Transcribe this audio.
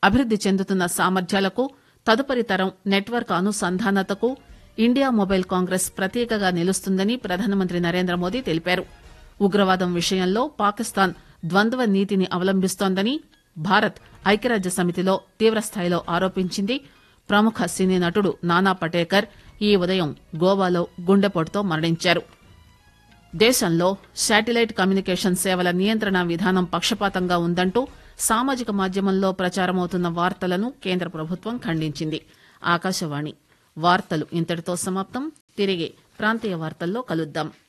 అభివృద్ది చెందుతున్న సామర్థ్యాలకు తదుపరి తరం నెట్వర్క్ అనుసంధానతకు ఇండియా మొబైల్ కాంగ్రెస్ ప్రతీకగా నిలుస్తుందని ప్రధానమంత్రి నరేంద్ర మోదీ తెలిపారు ఉగ్రవాదం విషయంలో పాకిస్తాన్ ద్వంద్వ నీతిని అవలంబిస్తోందని భారత్ ఐక్యరాజ్య సమితిలో తీవ్రస్థాయిలో ఆరోపించింది ప్రముఖ సినీ నటుడు నానా పటేకర్ ఈ ఉదయం గోవాలో గుండెపోటుతో మరణించారు దేశంలో శాటిలైట్ కమ్యూనికేషన్ సేవల నియంత్రణ విధానం పక్షపాతంగా ఉందంటూ సామాజిక మాధ్యమంలో ప్రచారమవుతున్న వార్తలను కేంద్ర ప్రభుత్వం ఖండించింది ఆకాశవాణి వార్తలు ఇంతటితో సమాప్తం తిరిగి ప్రాంతీయ వార్తల్లో కలుద్దాం